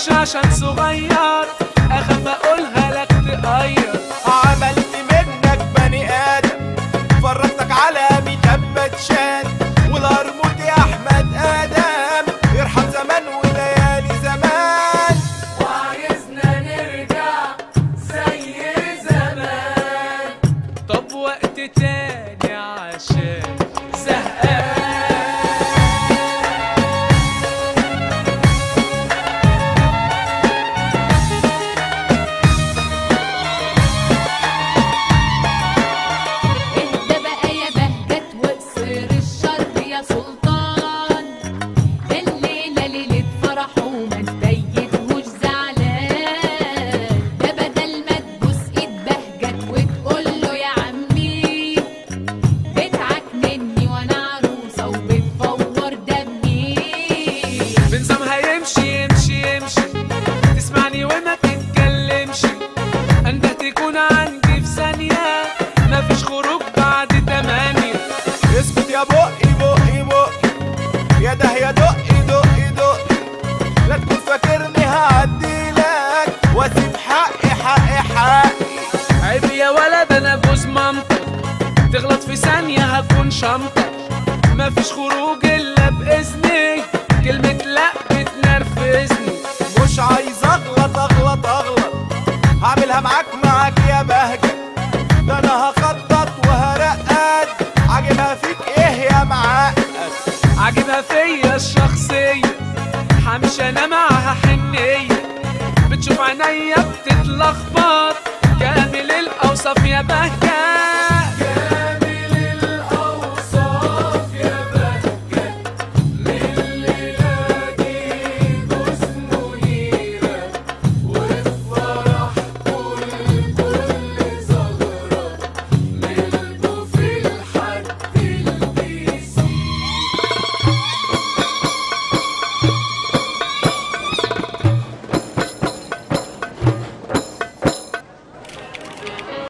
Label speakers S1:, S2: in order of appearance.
S1: مش عشان صغير اخاف اقولها لك تقير
S2: عملت منك بني ادم فرجتك على ميتبت شان والقرموط يا احمد ادم ارحم زمان وليالي زمان
S1: وعايزنا نرجع زي زمان طب وقت تاني عشان زهقان
S3: اهدى بقى يا بهجت واقصر الشر يا سلطان الليلة ليلة فرح وما تبيتهوش زعلان ده بدل ما تبوس ايد بهجت وتقول له يا عمي بتعكنني وانا عروسة وبتفور دمي
S1: بنظامها يمشي يمشي يمشي تسمعني وما تتكلمش انت تكون عندي في ثانية مفيش خروج بعد تمانية
S2: اسكت يا بقي بقي بقي يا ده يا دقي دقي دقي لا تكون فاكرني هعديلك واسيب حقي حقي حقي
S1: عيب يا ولد انا جوز مامتك تغلط في ثانية هكون شمطة مفيش خروج الا باذني كلمة لا بتنرفزني
S2: مش عايز اغلط اغلط اغلط هعملها معاك معاك يا بهجة ده انا هخطط وهرقد عاجبها فيك ايه يا معقد
S1: عاجبها فيا الشخصية حمش انا معاها حنية بتشوف عينيا بتتلخبط كامل الاوصاف يا بهجة